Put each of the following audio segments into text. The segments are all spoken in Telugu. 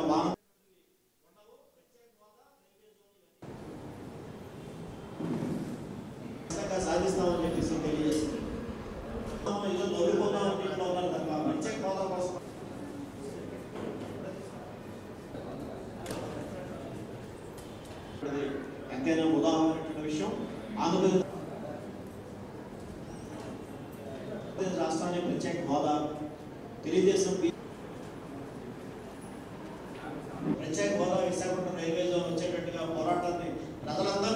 వాన ఖచ్చితంగా సాధిస్తామని చెప్పేసి తెలియజేస్తుంది ఏదో నవ్వుకుందాం ఇంట్లో ఉన్నారు తప్ప ప్రత్యేక హోదా కోసం ఇది ఎంతైనా ఉదాహరణటువంటి విషయం ఆంధ్రప్రదేశ్ ఆంధ్రప్రదేశ్ రాష్ట్రానికి ప్రత్యేక హోదా తెలుగుదేశం బి- ప్రత్యేక హోదా విశాఖపట్నం రైల్వే జోన్ వచ్చేటట్టుగా పోరాటాన్ని ప్రజలందరినీ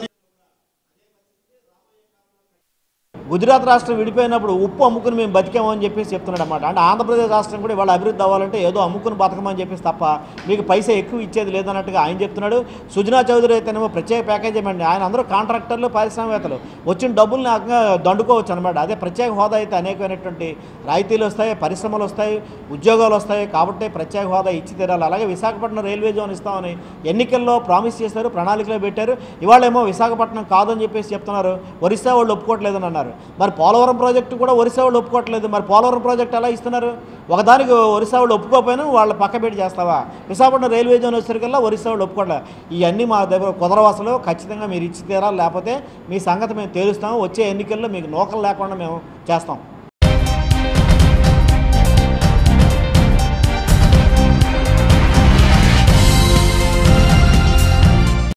గుజరాత్ రాష్ట్రం విడిపోయినప్పుడు ఉప్పు అమ్ముకుని మేము బతికామని చెప్పేసి చెప్తున్నాడు అనమాట అంటే ఆంధ్రప్రదేశ్ రాష్ట్రం కూడా ఇవాళ అభివృద్ధి అవ్వాలంటే ఏదో అమ్ముకుని బతకమని చెప్పేసి తప్ప మీకు పైసా ఎక్కువ ఇచ్చేది లేదన్నట్టుగా ఆయన చెప్తున్నాడు సుజనా చౌదరి అయితేనేమో ప్రత్యేక ప్యాకేజ్ ఇవ్వండి ఆయన అందరూ కాంట్రాక్టర్లు పారిశ్రామికవేత్తలు వచ్చిన డబ్బుల్ని ఏకంగా దండుకోవచ్చు అనమాట అదే ప్రత్యేక హోదా అయితే అనేకమైనటువంటి రాయితీలు వస్తాయి పరిశ్రమలు వస్తాయి ఉద్యోగాలు వస్తాయి కాబట్టి ప్రత్యేక హోదా ఇచ్చి తీరాలి అలాగే విశాఖపట్నం రైల్వే జోన్ ఇస్తామని ఎన్నికల్లో ప్రామిస్ చేశారు ప్రణాళికలో పెట్టారు ఇవాళేమో విశాఖపట్నం కాదని చెప్పేసి చెప్తున్నారు ఒరిస్సా వాళ్ళు ఒప్పుకోవట్లేదని అన్నారు మరి పోలవరం ప్రాజెక్టు కూడా ఒరిస్సా వాళ్ళు ఒప్పుకోవట్లేదు మరి పోలవరం ప్రాజెక్ట్ ఎలా ఇస్తున్నారు ఒకదానికి ఒరిస్సా వాళ్ళు ఒప్పుకోకపోయినా వాళ్ళ పక్క పెట్టి చేస్తావా విశాఖపట్నం రైల్వే జోన్ వచ్చేసరికల్లా ఒరిస్సా వాళ్ళు ఒప్పుకోవట్లేదు ఇవన్నీ మా దగ్గర కుదరవసలు ఖచ్చితంగా మీరు ఇచ్చి తీరాలి లేకపోతే మీ సంగతి మేము తేలుస్తాము వచ్చే ఎన్నికల్లో మీకు నూకలు లేకుండా మేము చేస్తాం